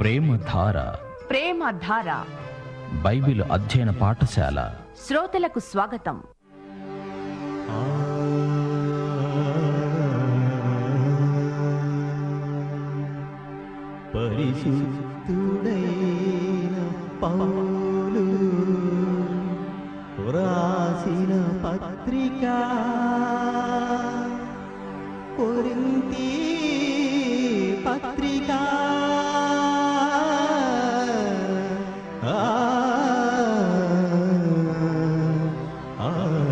ప్రేమధార ప్రేమధార Bible అధ్యయన పాఠశాల శ్రోతలకు స్వాగతం పరిశుద్ధుడైన పౌలు వ్రాసిన పత్రిక కొరింతి పత్రిక ఆ, ఆ,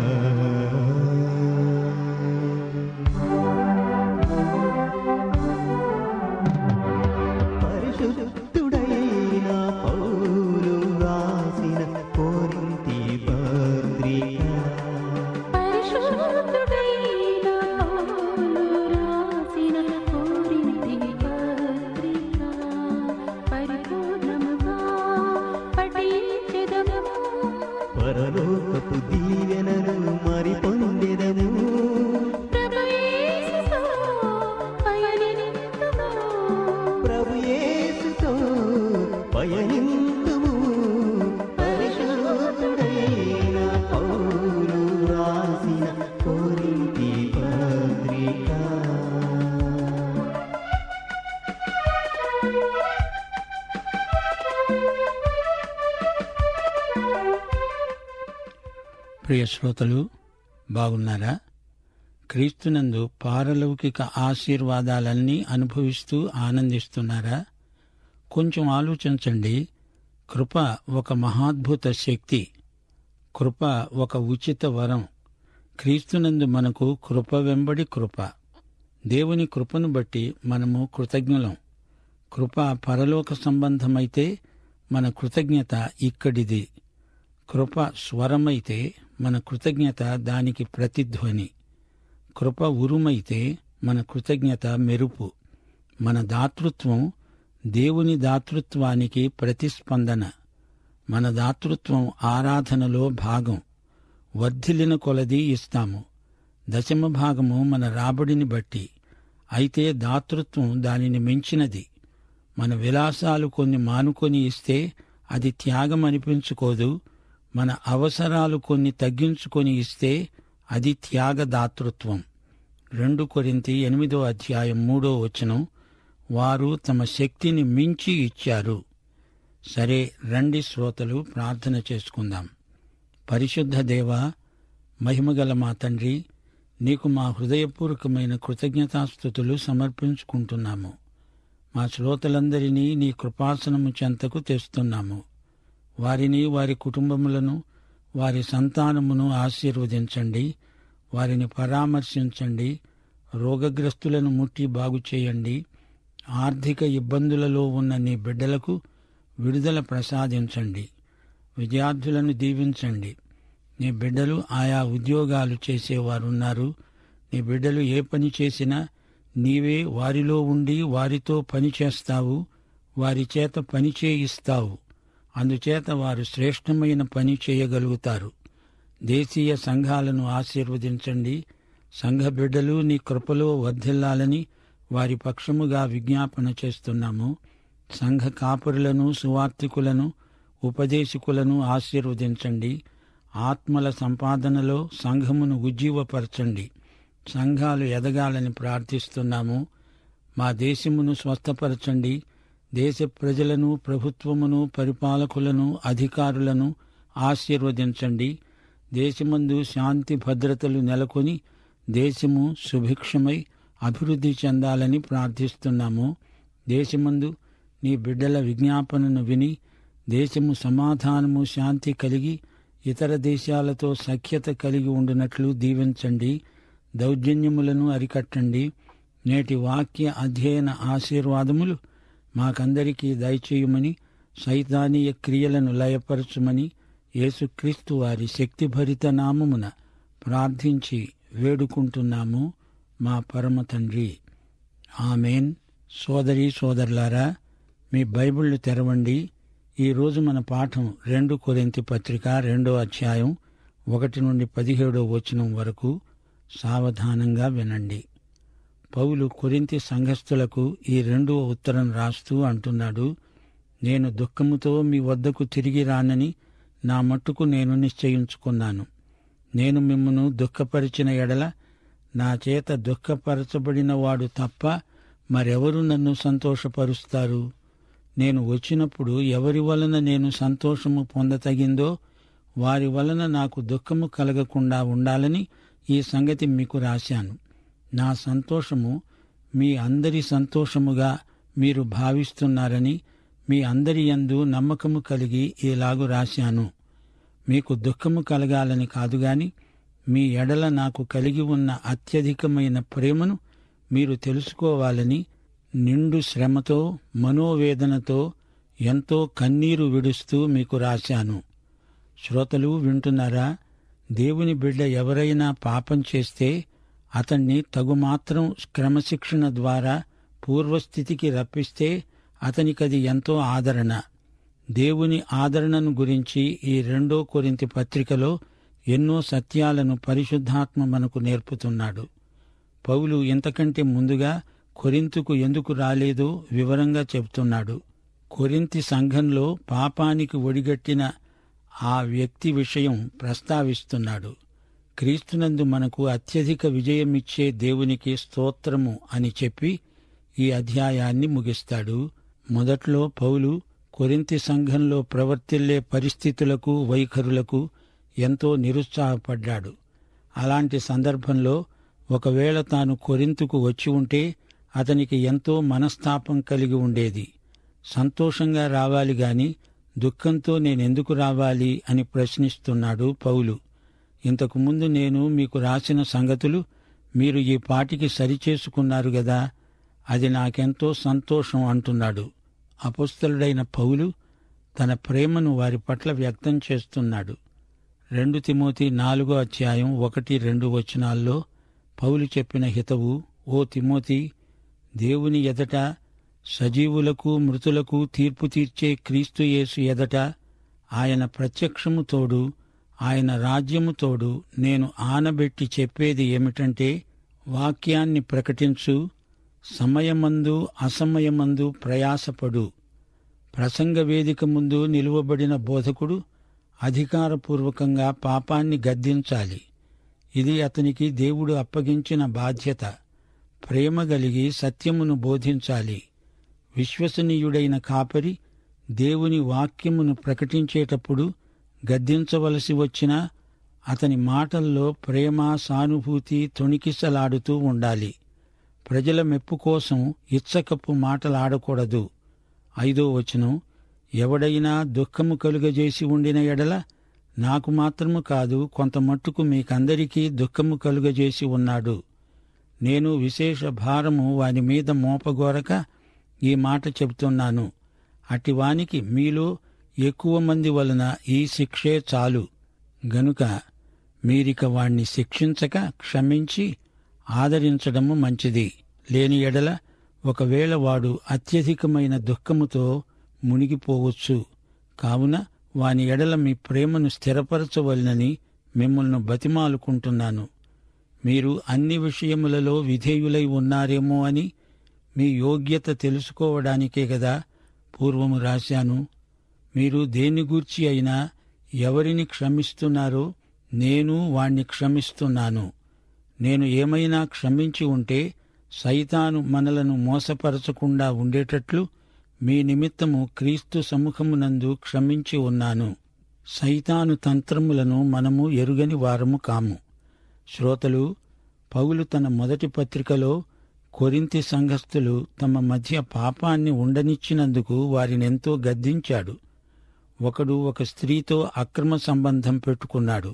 పరిశుద్ధుడైన పౌలు రాసిన కోరింతి పత్రిక పరిశుద్ధుడైన పౌలు రాసిన కొరింథీ పత్రిక పరిపూర్ణముగా పఠించెదము. పరలోకపు దీవెనలు మరి పొందెదము ప్రభు యేసుతో పయనింతుము. ప్రభు యేసుతో పయనింతుము పరిశుద్ధుడైన పౌలు రాసిన కోరింతి పత్రిక ప్రియ శ్రోతలు బాగున్నారా క్రీస్తునందు పారలౌకిక ఆశీర్వాదాలన్నీ అనుభవిస్తూ ఆనందిస్తున్నారా కొంచెం ఆలోచించండి కృప ఒక మహాద్భుత శక్తి కృప ఒక ఉచిత వరం క్రీస్తునందు మనకు కృప వెంబడి కృప దేవుని కృపను బట్టి మనము కృతజ్ఞులం కృప పరలోక సంబంధమైతే మన కృతజ్ఞత ఇక్కడిది కృప స్వరమైతే మన కృతజ్ఞత దానికి ప్రతిధ్వని కృప ఉరుమైతే మన కృతజ్ఞత మెరుపు మన దాతృత్వం దేవుని దాతృత్వానికి ప్రతిస్పందన మన దాతృత్వం ఆరాధనలో భాగం వర్ధిల్లిన కొలది ఇస్తాము దశమ భాగము మన రాబడిని బట్టి అయితే దాతృత్వం దానిని మించినది మన విలాసాలు కొన్ని మానుకొని ఇస్తే అది త్యాగం అనిపించుకోదు మన అవసరాలు కొన్ని తగ్గించుకొని ఇస్తే అది త్యాగదాతృత్వం రెండు కొరింతి ఎనిమిదో అధ్యాయం మూడో వచనం వారు తమ శక్తిని మించి ఇచ్చారు సరే రండి శ్రోతలు ప్రార్థన చేసుకుందాం పరిశుద్ధ దేవా మహిమగల మా తండ్రి నీకు మా హృదయపూర్వకమైన కృతజ్ఞతాస్థుతులు సమర్పించుకుంటున్నాము మా శ్రోతలందరినీ నీ కృపాసనము చెంతకు తెస్తున్నాము వారిని వారి కుటుంబములను వారి సంతానమును ఆశీర్వదించండి వారిని పరామర్శించండి రోగగ్రస్తులను ముట్టి బాగు చేయండి ఆర్థిక ఇబ్బందులలో ఉన్న నీ బిడ్డలకు విడుదల ప్రసాదించండి విద్యార్థులను దీవించండి నీ బిడ్డలు ఆయా ఉద్యోగాలు చేసేవారున్నారు నీ బిడ్డలు ఏ పని చేసినా నీవే వారిలో ఉండి వారితో పని చేస్తావు వారి చేత పని చేయిస్తావు అందుచేత వారు శ్రేష్టమైన పని చేయగలుగుతారు దేశీయ సంఘాలను ఆశీర్వదించండి సంఘ బిడ్డలు నీ కృపలో వర్ధిల్లాలని వారి పక్షముగా విజ్ఞాపన చేస్తున్నాము సంఘ కాపురులను సువార్థికులను ఉపదేశకులను ఆశీర్వదించండి ఆత్మల సంపాదనలో సంఘమును ఉజ్జీవపరచండి సంఘాలు ఎదగాలని ప్రార్థిస్తున్నాము మా దేశమును స్వస్థపరచండి దేశ ప్రజలను ప్రభుత్వమును పరిపాలకులను అధికారులను ఆశీర్వదించండి దేశమందు శాంతి భద్రతలు నెలకొని దేశము సుభిక్షమై అభివృద్ధి చెందాలని ప్రార్థిస్తున్నాము దేశమందు నీ బిడ్డల విజ్ఞాపనను విని దేశము సమాధానము శాంతి కలిగి ఇతర దేశాలతో సఖ్యత కలిగి ఉండినట్లు దీవించండి దౌర్జన్యములను అరికట్టండి నేటి వాక్య అధ్యయన ఆశీర్వాదములు మాకందరికీ దయచేయమని సైతానీయ క్రియలను లయపరచుమని యేసుక్రీస్తు వారి శక్తిభరిత నామమున ప్రార్థించి వేడుకుంటున్నాము మా పరమ తండ్రి ఆమెన్ సోదరి సోదరులారా మీ బైబిళ్లు తెరవండి ఈ రోజు మన పాఠం రెండు కొరింతి పత్రిక రెండో అధ్యాయం ఒకటి నుండి పదిహేడో వచనం వరకు సావధానంగా వినండి పౌలు కొరింతి సంఘస్థులకు ఈ రెండో ఉత్తరం రాస్తూ అంటున్నాడు నేను దుఃఖముతో మీ వద్దకు తిరిగి రానని నా మట్టుకు నేను నిశ్చయించుకున్నాను నేను మిమ్మను దుఃఖపరిచిన ఎడల నా చేత దుఃఖపరచబడిన వాడు తప్ప మరెవరు నన్ను సంతోషపరుస్తారు నేను వచ్చినప్పుడు ఎవరి వలన నేను సంతోషము పొందతగిందో వారి వలన నాకు దుఃఖము కలగకుండా ఉండాలని ఈ సంగతి మీకు రాశాను నా సంతోషము మీ అందరి సంతోషముగా మీరు భావిస్తున్నారని మీ అందరి యందు నమ్మకము కలిగి ఇలాగు రాశాను మీకు దుఃఖము కలగాలని కాదుగాని మీ ఎడల నాకు కలిగి ఉన్న అత్యధికమైన ప్రేమను మీరు తెలుసుకోవాలని నిండు శ్రమతో మనోవేదనతో ఎంతో కన్నీరు విడుస్తూ మీకు రాశాను శ్రోతలు వింటున్నారా దేవుని బిడ్డ ఎవరైనా పాపం చేస్తే అతణ్ణి తగుమాత్రం క్రమశిక్షణ ద్వారా పూర్వస్థితికి రప్పిస్తే అతనికది ఎంతో ఆదరణ దేవుని ఆదరణను గురించి ఈ రెండో కొరింతి పత్రికలో ఎన్నో సత్యాలను పరిశుద్ధాత్మ మనకు నేర్పుతున్నాడు పౌలు ఇంతకంటే ముందుగా కొరింతుకు ఎందుకు రాలేదో వివరంగా చెబుతున్నాడు కొరింతి సంఘంలో పాపానికి ఒడిగట్టిన ఆ వ్యక్తి విషయం ప్రస్తావిస్తున్నాడు క్రీస్తునందు మనకు అత్యధిక విజయమిచ్చే దేవునికి స్తోత్రము అని చెప్పి ఈ అధ్యాయాన్ని ముగిస్తాడు మొదట్లో పౌలు కొరింతి సంఘంలో ప్రవర్తిల్లే పరిస్థితులకు వైఖరులకు ఎంతో నిరుత్సాహపడ్డాడు అలాంటి సందర్భంలో ఒకవేళ తాను కొరింతుకు వచ్చి ఉంటే అతనికి ఎంతో మనస్తాపం కలిగి ఉండేది సంతోషంగా రావాలి గాని దుఃఖంతో నేనెందుకు రావాలి అని ప్రశ్నిస్తున్నాడు పౌలు ఇంతకుముందు నేను మీకు రాసిన సంగతులు మీరు ఈ పాటికి సరిచేసుకున్నారు గదా అది నాకెంతో సంతోషం అంటున్నాడు అపుస్తలుడైన పౌలు తన ప్రేమను వారి పట్ల వ్యక్తం చేస్తున్నాడు రెండు తిమోతి నాలుగో అధ్యాయం ఒకటి రెండు వచనాల్లో పౌలు చెప్పిన హితవు ఓ తిమోతి దేవుని ఎదట సజీవులకు మృతులకు తీర్పు తీర్చే క్రీస్తు యేసు ఎదట ఆయన ప్రత్యక్షము తోడు ఆయన రాజ్యము తోడు నేను ఆనబెట్టి చెప్పేది ఏమిటంటే వాక్యాన్ని ప్రకటించు సమయమందు అసమయమందు ప్రయాసపడు ప్రసంగ వేదిక ముందు నిలువబడిన బోధకుడు అధికారపూర్వకంగా పాపాన్ని గద్దించాలి ఇది అతనికి దేవుడు అప్పగించిన బాధ్యత ప్రేమ గలిగి సత్యమును బోధించాలి విశ్వసనీయుడైన కాపరి దేవుని వాక్యమును ప్రకటించేటప్పుడు గద్దించవలసి వచ్చినా అతని మాటల్లో ప్రేమ సానుభూతి తొణికిసలాడుతూ ఉండాలి ప్రజల మెప్పు కోసం ఇచ్చకప్పు మాటలాడకూడదు ఐదో వచనం ఎవడైనా దుఃఖము కలుగజేసి ఉండిన ఎడల నాకు మాత్రము కాదు కొంత మట్టుకు మీకందరికీ దుఃఖము కలుగజేసి ఉన్నాడు నేను విశేష భారము వాని మీద మోపగోరక ఈ మాట చెబుతున్నాను అటివానికి మీలో ఎక్కువ మంది వలన ఈ శిక్షే చాలు గనుక మీరిక వాణ్ణి శిక్షించక క్షమించి ఆదరించడము మంచిది లేని ఎడల ఒకవేళ వాడు అత్యధికమైన దుఃఖముతో మునిగిపోవచ్చు కావున వాని ఎడల మీ ప్రేమను స్థిరపరచవలనని మిమ్మల్ని బతిమాలుకుంటున్నాను మీరు అన్ని విషయములలో విధేయులై ఉన్నారేమో అని మీ యోగ్యత తెలుసుకోవడానికే కదా పూర్వము రాశాను మీరు దేని గూర్చి అయినా ఎవరిని క్షమిస్తున్నారో నేను వాణ్ణి క్షమిస్తున్నాను నేను ఏమైనా క్షమించి ఉంటే సైతాను మనలను మోసపరచకుండా ఉండేటట్లు మీ నిమిత్తము క్రీస్తు సముఖమునందు క్షమించి ఉన్నాను సైతాను తంత్రములను మనము ఎరుగని వారము కాము శ్రోతలు పౌలు తన మొదటి పత్రికలో కొరింతి సంఘస్థులు తమ మధ్య పాపాన్ని ఉండనిచ్చినందుకు వారినెంతో గద్దించాడు ఒకడు ఒక స్త్రీతో అక్రమ సంబంధం పెట్టుకున్నాడు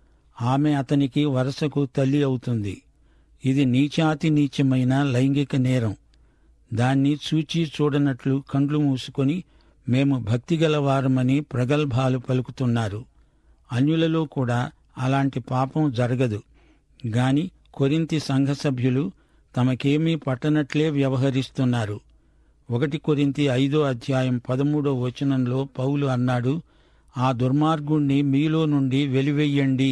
ఆమె అతనికి వరసకు తల్లి అవుతుంది ఇది నీచాతి నీచమైన లైంగిక నేరం దాన్ని చూచి చూడనట్లు కండ్లు మూసుకొని మేము భక్తిగల వారమని ప్రగల్భాలు పలుకుతున్నారు అన్యులలో కూడా అలాంటి పాపం జరగదు గాని కొరింతి సంఘ సభ్యులు తమకేమీ పట్టనట్లే వ్యవహరిస్తున్నారు ఒకటి కొరింతి ఐదో అధ్యాయం పదమూడో వచనంలో పౌలు అన్నాడు ఆ దుర్మార్గుణ్ణి మీలో నుండి వెలివెయ్యండి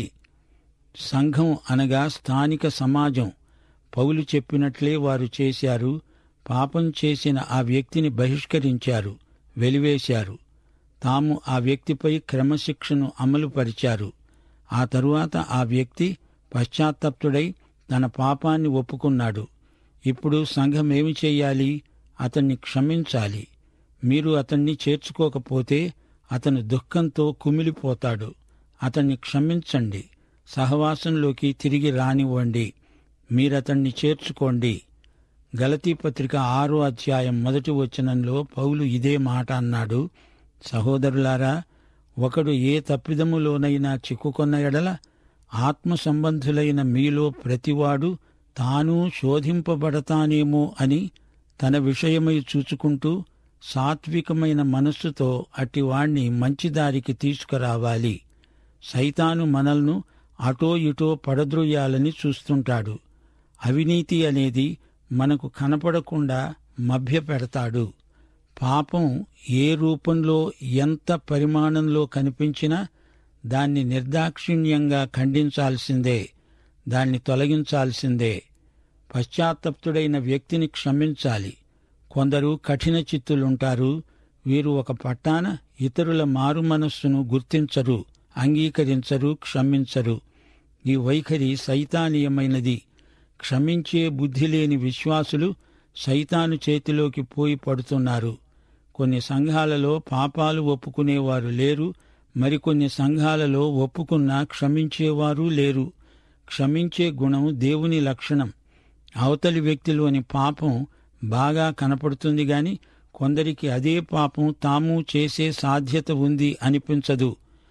సంఘం అనగా స్థానిక సమాజం పౌలు చెప్పినట్లే వారు చేశారు పాపం చేసిన ఆ వ్యక్తిని బహిష్కరించారు వెలివేశారు తాము ఆ వ్యక్తిపై క్రమశిక్షను అమలుపరిచారు ఆ తరువాత ఆ వ్యక్తి పశ్చాత్తప్తుడై తన పాపాన్ని ఒప్పుకున్నాడు ఇప్పుడు సంఘం ఏమి చెయ్యాలి అతన్ని క్షమించాలి మీరు అతన్ని చేర్చుకోకపోతే అతను దుఃఖంతో కుమిలిపోతాడు అతన్ని క్షమించండి సహవాసంలోకి తిరిగి రానివ్వండి మీరతన్ని చేర్చుకోండి గలతీ పత్రిక ఆరో అధ్యాయం మొదటి వచనంలో పౌలు ఇదే మాట అన్నాడు సహోదరులారా ఒకడు ఏ తప్పిదములోనైనా చిక్కుకొన్న ఎడల ఆత్మ సంబంధులైన మీలో ప్రతివాడు తాను శోధింపబడతానేమో అని తన విషయమై చూచుకుంటూ సాత్వికమైన మనస్సుతో అట్టివాణ్ణి మంచి దారికి తీసుకురావాలి సైతాను మనల్ను అటో ఇటో పడద్రోయాలని చూస్తుంటాడు అవినీతి అనేది మనకు కనపడకుండా మభ్యపెడతాడు పాపం ఏ రూపంలో ఎంత పరిమాణంలో కనిపించినా దాన్ని నిర్దాక్షిణ్యంగా ఖండించాల్సిందే దాన్ని తొలగించాల్సిందే పశ్చాత్తప్తుడైన వ్యక్తిని క్షమించాలి కొందరు కఠిన చిత్తులుంటారు వీరు ఒక పట్టాన ఇతరుల మారు మనస్సును గుర్తించరు అంగీకరించరు క్షమించరు ఈ వైఖరి సైతానీయమైనది క్షమించే బుద్ధి లేని విశ్వాసులు సైతాను చేతిలోకి పోయి పడుతున్నారు కొన్ని సంఘాలలో పాపాలు ఒప్పుకునేవారు లేరు మరికొన్ని సంఘాలలో ఒప్పుకున్నా క్షమించేవారు లేరు క్షమించే గుణం దేవుని లక్షణం అవతలి వ్యక్తిలోని పాపం బాగా కనపడుతుంది గాని కొందరికి అదే పాపం తాము చేసే సాధ్యత ఉంది అనిపించదు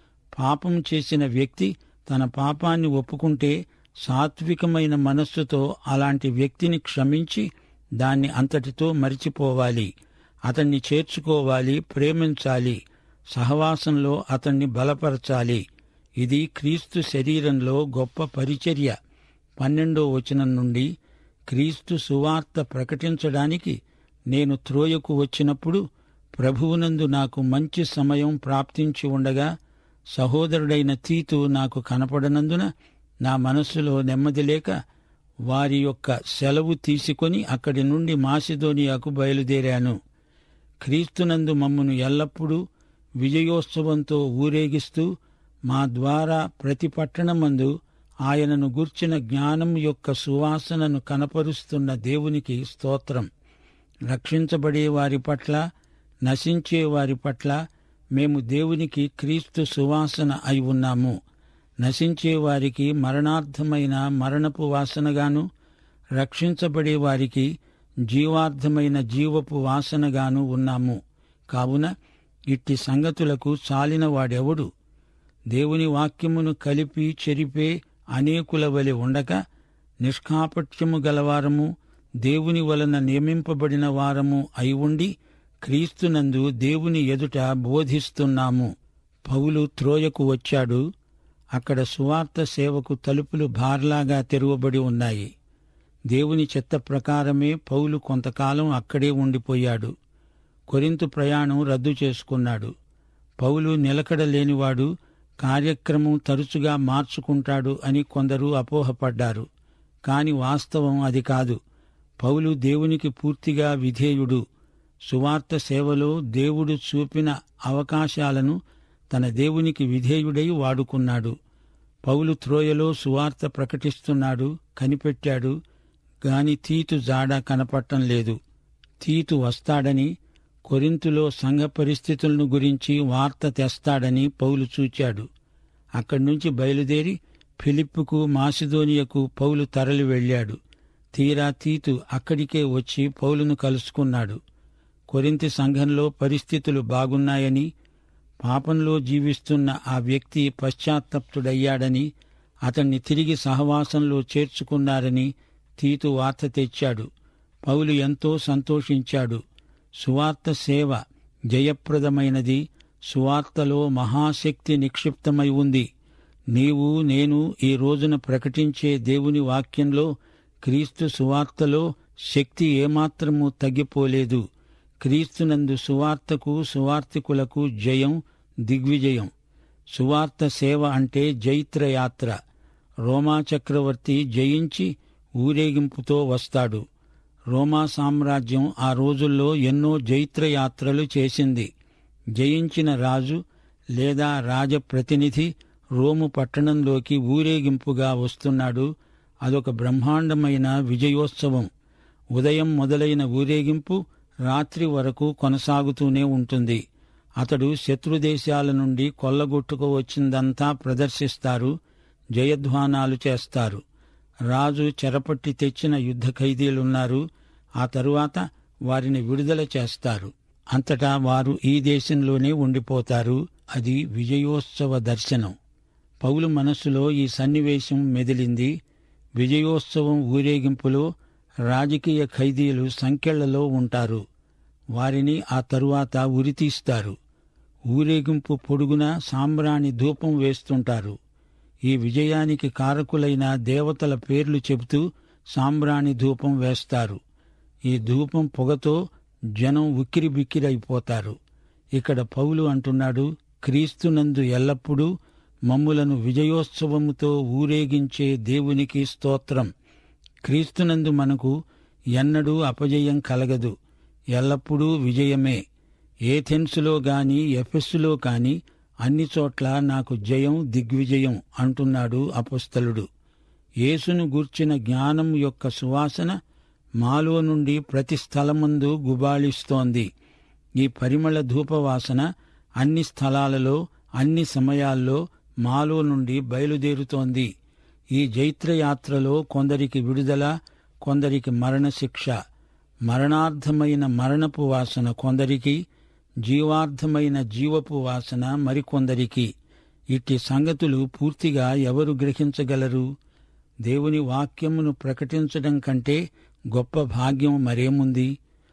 పాపం చేసిన వ్యక్తి తన పాపాన్ని ఒప్పుకుంటే సాత్వికమైన మనస్సుతో అలాంటి వ్యక్తిని క్షమించి దాన్ని అంతటితో మరిచిపోవాలి అతన్ని చేర్చుకోవాలి ప్రేమించాలి సహవాసంలో అతన్ని బలపరచాలి ఇది క్రీస్తు శరీరంలో గొప్ప పరిచర్య పన్నెండో వచనం నుండి క్రీస్తు సువార్త ప్రకటించడానికి నేను త్రోయకు వచ్చినప్పుడు ప్రభువునందు నాకు మంచి సమయం ప్రాప్తించి ఉండగా సహోదరుడైన తీతు నాకు కనపడనందున నా మనస్సులో నెమ్మది లేక వారి యొక్క సెలవు తీసుకొని అక్కడి నుండి మాసిదోనియాకు బయలుదేరాను క్రీస్తునందు మమ్మను ఎల్లప్పుడూ విజయోత్సవంతో ఊరేగిస్తూ మా ద్వారా ప్రతి పట్టణమందు ఆయనను గూర్చిన జ్ఞానం యొక్క సువాసనను కనపరుస్తున్న దేవునికి స్తోత్రం రక్షించబడే వారి పట్ల నశించే వారి పట్ల మేము దేవునికి క్రీస్తు సువాసన అయి ఉన్నాము నశించే వారికి మరణార్థమైన మరణపు వాసనగాను రక్షించబడే వారికి జీవార్థమైన జీవపు వాసనగాను ఉన్నాము కావున ఇట్టి సంగతులకు చాలిన వాడెవడు దేవుని వాక్యమును కలిపి చెరిపే అనేకుల వలె ఉండక నిష్కాపట్యము గలవారము దేవుని వలన నియమింపబడిన వారము అయి ఉండి క్రీస్తునందు దేవుని ఎదుట బోధిస్తున్నాము పౌలు త్రోయకు వచ్చాడు అక్కడ సువార్త సేవకు తలుపులు బార్లాగా తెరువబడి ఉన్నాయి దేవుని చిత్త ప్రకారమే పౌలు కొంతకాలం అక్కడే ఉండిపోయాడు కొరింతు ప్రయాణం రద్దు చేసుకున్నాడు పౌలు నిలకడ లేనివాడు కార్యక్రమం తరచుగా మార్చుకుంటాడు అని కొందరు అపోహపడ్డారు కాని వాస్తవం అది కాదు పౌలు దేవునికి పూర్తిగా విధేయుడు సువార్త సేవలో దేవుడు చూపిన అవకాశాలను తన దేవునికి విధేయుడై వాడుకున్నాడు పౌలు త్రోయలో సువార్త ప్రకటిస్తున్నాడు కనిపెట్టాడు గాని తీతు జాడ కనపట్టం లేదు తీతు వస్తాడని కొరింతులో సంఘ పరిస్థితులను గురించి వార్త తెస్తాడని పౌలు చూచాడు అక్కడి నుంచి బయలుదేరి ఫిలిప్పుకు మాసిదోనియకు పౌలు తరలి వెళ్ళాడు తీరా తీతు అక్కడికే వచ్చి పౌలును కలుసుకున్నాడు కొరింతి సంఘంలో పరిస్థితులు బాగున్నాయని పాపంలో జీవిస్తున్న ఆ వ్యక్తి పశ్చాత్తప్తుడయ్యాడని అతన్ని తిరిగి సహవాసంలో చేర్చుకున్నారని తీతు వార్త తెచ్చాడు పౌలు ఎంతో సంతోషించాడు సువార్త సేవ జయప్రదమైనది సువార్తలో మహాశక్తి నిక్షిప్తమై ఉంది నీవు నేను ఈ రోజున ప్రకటించే దేవుని వాక్యంలో క్రీస్తు సువార్తలో శక్తి ఏమాత్రమూ తగ్గిపోలేదు క్రీస్తునందు సువార్తకు సువార్తికులకు జయం దిగ్విజయం సువార్త సేవ అంటే జైత్రయాత్ర రోమా చక్రవర్తి జయించి ఊరేగింపుతో వస్తాడు రోమా సామ్రాజ్యం ఆ రోజుల్లో ఎన్నో జైత్రయాత్రలు చేసింది జయించిన రాజు లేదా రాజప్రతినిధి రోము పట్టణంలోకి ఊరేగింపుగా వస్తున్నాడు అదొక బ్రహ్మాండమైన విజయోత్సవం ఉదయం మొదలైన ఊరేగింపు రాత్రి వరకు కొనసాగుతూనే ఉంటుంది అతడు శత్రుదేశాల నుండి కొల్లగొట్టుకు వచ్చిందంతా ప్రదర్శిస్తారు జయధ్వానాలు చేస్తారు రాజు చెరపట్టి తెచ్చిన యుద్ధ ఖైదీలున్నారు ఆ తరువాత వారిని విడుదల చేస్తారు అంతటా వారు ఈ దేశంలోనే ఉండిపోతారు అది విజయోత్సవ దర్శనం పౌలు మనస్సులో ఈ సన్నివేశం మెదిలింది విజయోత్సవం ఊరేగింపులో రాజకీయ ఖైదీలు సంఖ్యలలో ఉంటారు వారిని ఆ తరువాత ఉరితీస్తారు ఊరేగింపు పొడుగునా సాంబ్రాణి ధూపం వేస్తుంటారు ఈ విజయానికి కారకులైన దేవతల పేర్లు చెబుతూ సాంబ్రాణి ధూపం వేస్తారు ఈ ధూపం పొగతో జనం ఉక్కిరిబిక్కిరైపోతారు ఇక్కడ పౌలు అంటున్నాడు క్రీస్తునందు ఎల్లప్పుడూ మమ్ములను విజయోత్సవముతో ఊరేగించే దేవునికి స్తోత్రం క్రీస్తునందు మనకు ఎన్నడూ అపజయం కలగదు ఎల్లప్పుడూ విజయమే ఏథెన్సులో గాని ఎఫెస్సులో కాని అన్ని చోట్ల నాకు జయం దిగ్విజయం అంటున్నాడు అపస్తలుడు యేసును గూర్చిన జ్ఞానం యొక్క సువాసన మాలో నుండి ప్రతి స్థలమందు గుబాళిస్తోంది ఈ పరిమళ ధూపవాసన అన్ని స్థలాలలో అన్ని సమయాల్లో మాలో నుండి బయలుదేరుతోంది ఈ జైత్రయాత్రలో కొందరికి విడుదల కొందరికి మరణశిక్ష మరణార్థమైన మరణపు వాసన కొందరికి జీవార్థమైన జీవపు వాసన మరికొందరికి ఇట్టి సంగతులు పూర్తిగా ఎవరు గ్రహించగలరు దేవుని వాక్యమును ప్రకటించడం కంటే గొప్ప భాగ్యం మరేముంది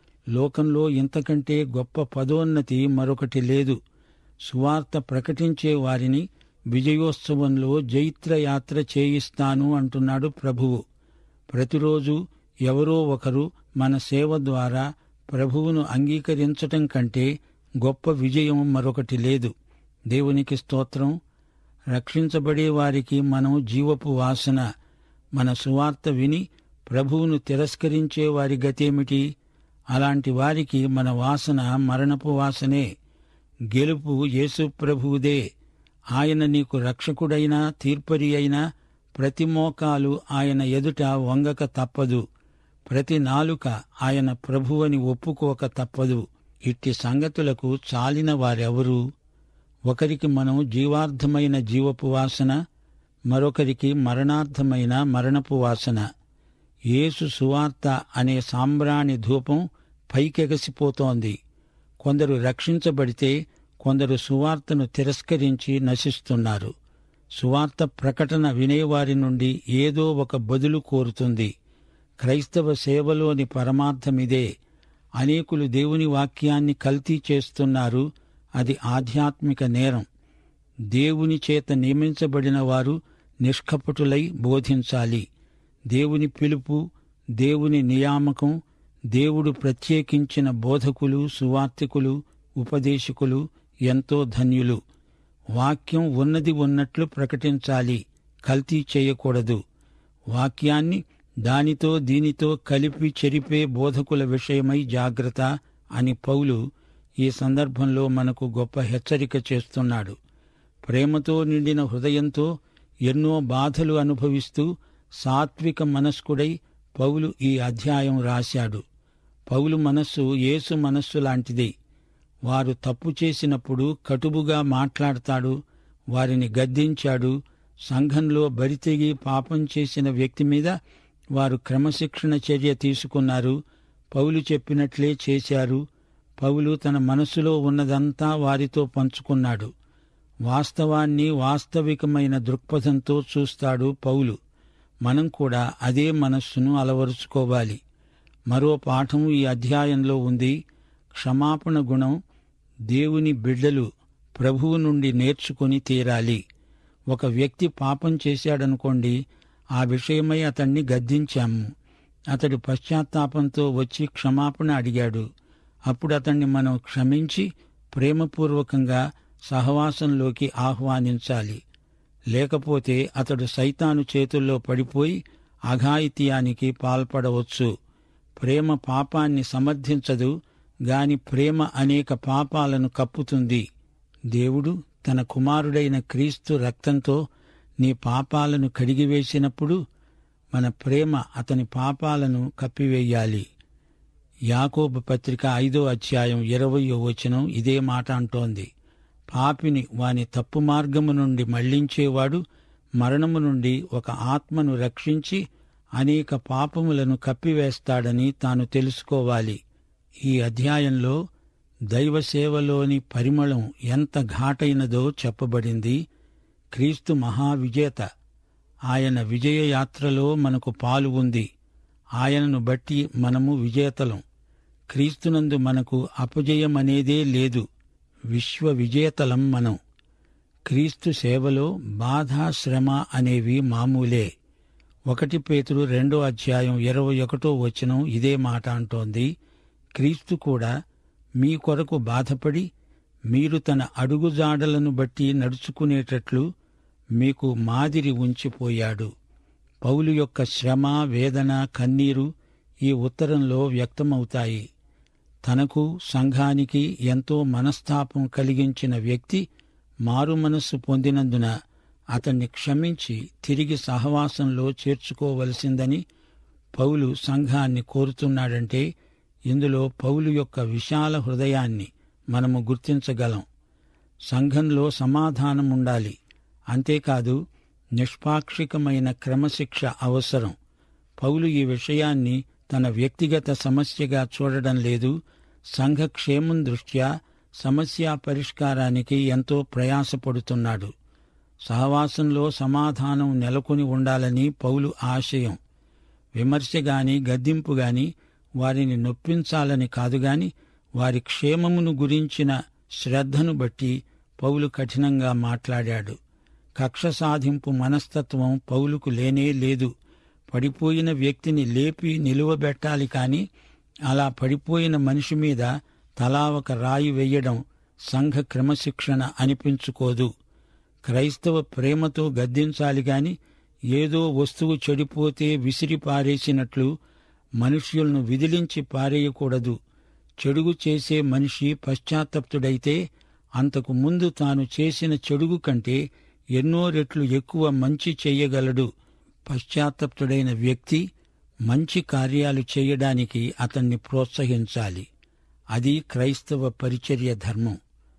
లోకంలో ఇంతకంటే గొప్ప పదోన్నతి మరొకటి లేదు సువార్త ప్రకటించే వారిని విజయోత్సవంలో జైత్రయాత్ర చేయిస్తాను అంటున్నాడు ప్రభువు ప్రతిరోజు ఎవరో ఒకరు మన సేవ ద్వారా ప్రభువును అంగీకరించటం కంటే గొప్ప విజయం మరొకటి లేదు దేవునికి స్తోత్రం రక్షించబడే వారికి మనం జీవపు వాసన మన సువార్త విని ప్రభువును తిరస్కరించే వారి గతేమిటి అలాంటి వారికి మన వాసన మరణపు వాసనే గెలుపు యేసు ప్రభువుదే ఆయన నీకు రక్షకుడైనా తీర్పరి అయినా ప్రతి మోకాలు ఆయన ఎదుట వంగక తప్పదు ప్రతి నాలుక ఆయన ప్రభువని ఒప్పుకోక తప్పదు ఇట్టి సంగతులకు చాలిన వారెవరు ఒకరికి మనం జీవార్థమైన జీవపు వాసన మరొకరికి మరణార్థమైన మరణపు వాసన యేసు సువార్త అనే సాంబ్రాణి ధూపం పైకెగసిపోతోంది కొందరు రక్షించబడితే కొందరు సువార్తను తిరస్కరించి నశిస్తున్నారు సువార్త ప్రకటన వినేవారి నుండి ఏదో ఒక బదులు కోరుతుంది క్రైస్తవ సేవలోని పరమార్థమిదే అనేకులు దేవుని వాక్యాన్ని కల్తీ చేస్తున్నారు అది ఆధ్యాత్మిక నేరం దేవుని చేత నియమించబడిన వారు నిష్కపటులై బోధించాలి దేవుని పిలుపు దేవుని నియామకం దేవుడు ప్రత్యేకించిన బోధకులు సువార్తికులు ఉపదేశకులు ఎంతో ధన్యులు వాక్యం ఉన్నది ఉన్నట్లు ప్రకటించాలి కల్తీ చేయకూడదు వాక్యాన్ని దానితో దీనితో కలిపి చెరిపే బోధకుల విషయమై జాగ్రత్త అని పౌలు ఈ సందర్భంలో మనకు గొప్ప హెచ్చరిక చేస్తున్నాడు ప్రేమతో నిండిన హృదయంతో ఎన్నో బాధలు అనుభవిస్తూ సాత్విక మనస్కుడై పౌలు ఈ అధ్యాయం రాశాడు పౌలు మనస్సు యేసు మనస్సు లాంటిది వారు తప్పు చేసినప్పుడు కటుబుగా మాట్లాడతాడు వారిని గద్దించాడు సంఘంలో బరితెగి పాపం చేసిన వ్యక్తి మీద వారు క్రమశిక్షణ చర్య తీసుకున్నారు పౌలు చెప్పినట్లే చేశారు పౌలు తన మనసులో ఉన్నదంతా వారితో పంచుకున్నాడు వాస్తవాన్ని వాస్తవికమైన దృక్పథంతో చూస్తాడు పౌలు మనం కూడా అదే మనస్సును అలవరుచుకోవాలి మరో పాఠం ఈ అధ్యాయంలో ఉంది క్షమాపణ గుణం దేవుని బిడ్డలు ప్రభువు నుండి నేర్చుకుని తీరాలి ఒక వ్యక్తి పాపం చేశాడనుకోండి ఆ విషయమై అతన్ని గద్దించాము అతడు పశ్చాత్తాపంతో వచ్చి క్షమాపణ అడిగాడు అప్పుడు అతన్ని మనం క్షమించి ప్రేమపూర్వకంగా సహవాసంలోకి ఆహ్వానించాలి లేకపోతే అతడు సైతాను చేతుల్లో పడిపోయి అఘాయిత్యానికి పాల్పడవచ్చు ప్రేమ పాపాన్ని సమర్థించదు గాని ప్రేమ అనేక పాపాలను కప్పుతుంది దేవుడు తన కుమారుడైన క్రీస్తు రక్తంతో నీ పాపాలను కడిగివేసినప్పుడు మన ప్రేమ అతని పాపాలను కప్పివేయాలి యాకోబు పత్రిక ఐదో అధ్యాయం ఇరవయో వచనం ఇదే మాట అంటోంది పాపిని వాని తప్పు మార్గము నుండి మళ్లించేవాడు మరణము నుండి ఒక ఆత్మను రక్షించి అనేక పాపములను కప్పివేస్తాడని తాను తెలుసుకోవాలి ఈ అధ్యాయంలో దైవ సేవలోని పరిమళం ఎంత ఘాటైనదో చెప్పబడింది క్రీస్తు మహావిజేత ఆయన విజయయాత్రలో మనకు పాలు ఉంది ఆయనను బట్టి మనము విజేతలం క్రీస్తునందు మనకు అపజయమనేదే లేదు విశ్వ విజేతలం మనం క్రీస్తు సేవలో బాధ శ్రమ అనేవి మామూలే ఒకటి పేతురు రెండో అధ్యాయం ఇరవై ఒకటో వచనం ఇదే మాట అంటోంది క్రీస్తు కూడా మీ కొరకు బాధపడి మీరు తన అడుగుజాడలను బట్టి నడుచుకునేటట్లు మీకు మాదిరి ఉంచిపోయాడు పౌలు యొక్క శ్రమ వేదన కన్నీరు ఈ ఉత్తరంలో వ్యక్తమవుతాయి తనకు సంఘానికి ఎంతో మనస్తాపం కలిగించిన వ్యక్తి మారు మనస్సు పొందినందున అతన్ని క్షమించి తిరిగి సహవాసంలో చేర్చుకోవలసిందని పౌలు సంఘాన్ని కోరుతున్నాడంటే ఇందులో పౌలు యొక్క విశాల హృదయాన్ని మనము గుర్తించగలం సంఘంలో సమాధానం ఉండాలి అంతేకాదు నిష్పాక్షికమైన క్రమశిక్ష అవసరం పౌలు ఈ విషయాన్ని తన వ్యక్తిగత సమస్యగా చూడడం లేదు సంఘ క్షేమం దృష్ట్యా సమస్య పరిష్కారానికి ఎంతో ప్రయాసపడుతున్నాడు సహవాసంలో సమాధానం నెలకొని ఉండాలని పౌలు ఆశయం విమర్శ గాని గద్దింపు గాని వారిని నొప్పించాలని కాదుగాని వారి క్షేమమును గురించిన శ్రద్ధను బట్టి పౌలు కఠినంగా మాట్లాడాడు కక్ష సాధింపు మనస్తత్వం పౌలుకు లేనే లేదు పడిపోయిన వ్యక్తిని లేపి నిలువబెట్టాలి కాని అలా పడిపోయిన మనిషి మీద తలా ఒక రాయి వెయ్యడం సంఘ క్రమశిక్షణ అనిపించుకోదు క్రైస్తవ ప్రేమతో గద్దించాలి గాని ఏదో వస్తువు చెడిపోతే విసిరి పారేసినట్లు మనుష్యులను విదిలించి పారేయకూడదు చెడుగు చేసే మనిషి పశ్చాత్తప్తుడైతే అంతకు ముందు తాను చేసిన చెడుగు కంటే ఎన్నో రెట్లు ఎక్కువ మంచి చెయ్యగలడు పశ్చాత్తప్తుడైన వ్యక్తి మంచి కార్యాలు చేయడానికి అతన్ని ప్రోత్సహించాలి అది క్రైస్తవ పరిచర్య ధర్మం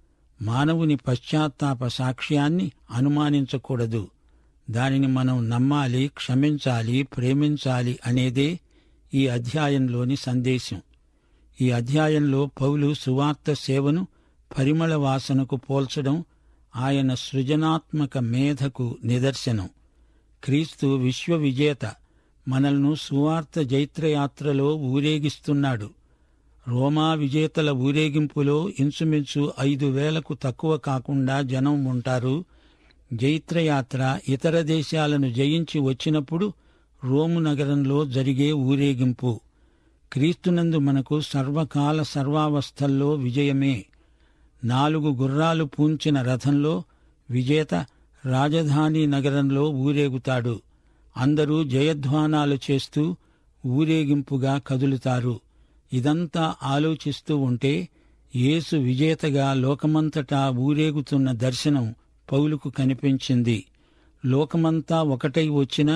మానవుని పశ్చాత్తాప సాక్ష్యాన్ని అనుమానించకూడదు దానిని మనం నమ్మాలి క్షమించాలి ప్రేమించాలి అనేదే ఈ అధ్యాయంలోని సందేశం ఈ అధ్యాయంలో పౌలు సువార్త సేవను పరిమళ వాసనకు పోల్చడం ఆయన సృజనాత్మక మేధకు నిదర్శనం క్రీస్తు విశ్వ విజేత మనల్ని సువార్త జైత్రయాత్రలో ఊరేగిస్తున్నాడు రోమా విజేతల ఊరేగింపులో ఇంచుమించు ఐదు వేలకు తక్కువ కాకుండా జనం ఉంటారు జైత్రయాత్ర ఇతర దేశాలను జయించి వచ్చినప్పుడు రోము నగరంలో జరిగే ఊరేగింపు క్రీస్తునందు మనకు సర్వకాల సర్వావస్థల్లో విజయమే నాలుగు గుర్రాలు పూంచిన రథంలో విజేత రాజధాని నగరంలో ఊరేగుతాడు అందరూ జయధ్వానాలు చేస్తూ ఊరేగింపుగా కదులుతారు ఇదంతా ఆలోచిస్తూ ఉంటే యేసు విజేతగా లోకమంతటా ఊరేగుతున్న దర్శనం పౌలుకు కనిపించింది లోకమంతా ఒకటై వచ్చినా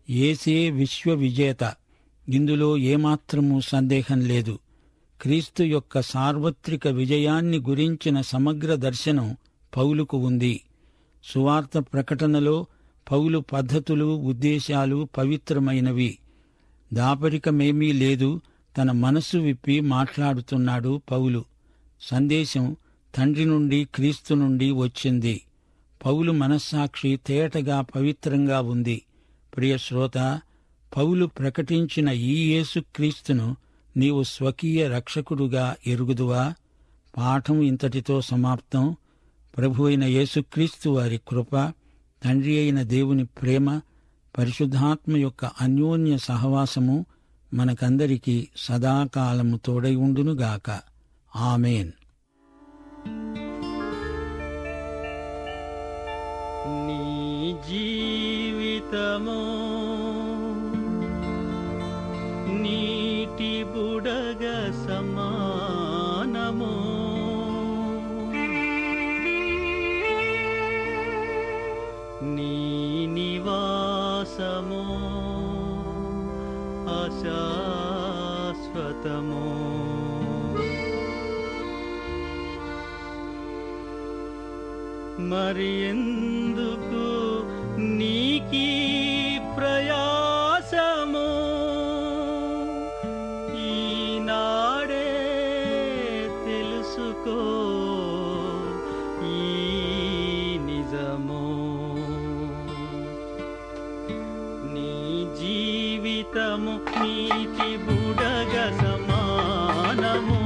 ఏసే విశ్వ విజేత ఇందులో ఏమాత్రమూ సందేహం లేదు క్రీస్తు యొక్క సార్వత్రిక విజయాన్ని గురించిన సమగ్ర దర్శనం పౌలుకు ఉంది సువార్త ప్రకటనలో పౌలు పద్ధతులు ఉద్దేశాలు పవిత్రమైనవి దాపరికమేమీ లేదు తన మనస్సు విప్పి మాట్లాడుతున్నాడు పౌలు సందేశం తండ్రి నుండి క్రీస్తు నుండి వచ్చింది పౌలు మనస్సాక్షి తేటగా పవిత్రంగా ఉంది ప్రియ శ్రోత పౌలు ప్రకటించిన ఈ యేసుక్రీస్తును నీవు స్వకీయ రక్షకుడుగా ఎరుగుదువా పాఠం ఇంతటితో సమాప్తం ప్రభు అయిన యేసుక్రీస్తు వారి కృప తండ్రి అయిన దేవుని ప్రేమ పరిశుద్ధాత్మ యొక్క అన్యోన్య సహవాసము మనకందరికీ సదాకాలము తోడై ఉండునుగాక ఆమెన్ నీ జీవితము నీటి సమానము నీ నివాసము అశాశ్వతము మరి ఎందుకు నీకీ ప్రయాసము ఈనాడే తెలుసుకో ఈ నిజము నీ జీవితము నీతి బుడగ సమానము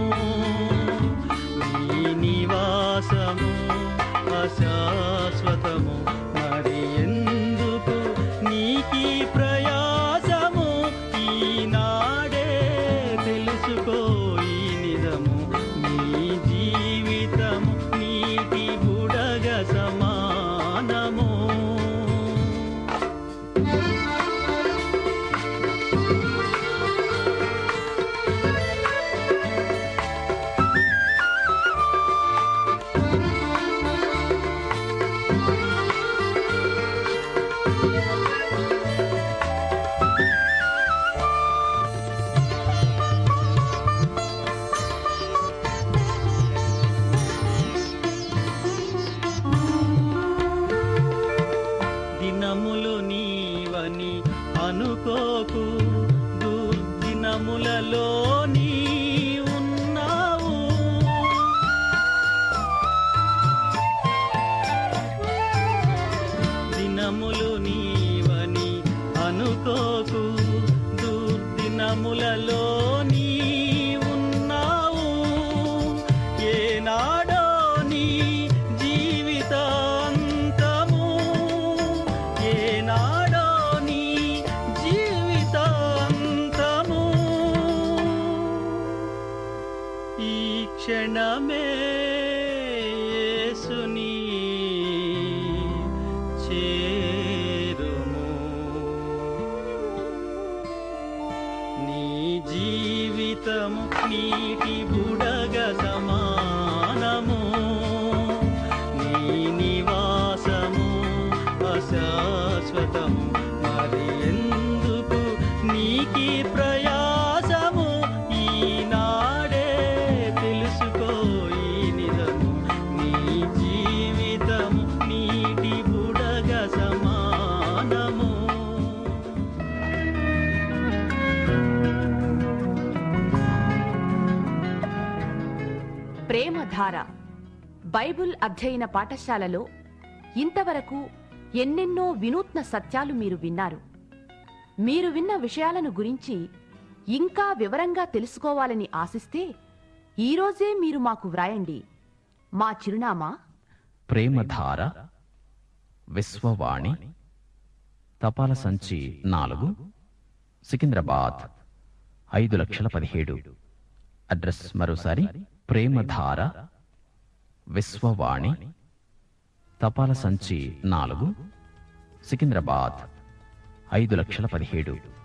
నీ నివాసము అశాశ్వతము మరి ఎందుకు నీకీ ప్రయాసము ఈనాడే తెలుసుకో ఈ నిజము నీ జీవితము నీటి బుడగ సమానము దినములు నీవని అనుకోకు దుర్దినములలో నీ ఉన్నావు దినములు నీవని అనుకోకు దుర్దినములలో నీ ఉన్నావు ఏనాడో నీ జీవితాంతము ఏనాడో నీ జీవితాంతము ఈ క్షణమే యేసుని చేరుము నీ జీవితము నీటి బుడగ సమానము నీ నివాసము అశాశ్వతము మరి ఎందుకు నీకి ప్రయాసము ఈనాడే తెలుసుకో ఈ నిజము నీ జీవితము నీటి బుడగ సమానము ప్రేమధార బైబుల్ అధ్యయన పాఠశాలలో ఇంతవరకు ఎన్నెన్నో వినూత్న సత్యాలు మీరు విన్నారు మీరు విన్న విషయాలను గురించి ఇంకా వివరంగా తెలుసుకోవాలని ఆశిస్తే ఈరోజే మీరు మాకు వ్రాయండి మా చిరునామా ప్రేమధార విశ్వవాణి తపాల సంచి నాలుగు సికింద్రాబాద్ ఐదు లక్షల పదిహేడు అడ్రస్ మరోసారి ప్రేమధార విశ్వవాణి తపాల సంచి నాలుగు సికింద్రాబాద్ ఐదు లక్షల పదిహేడు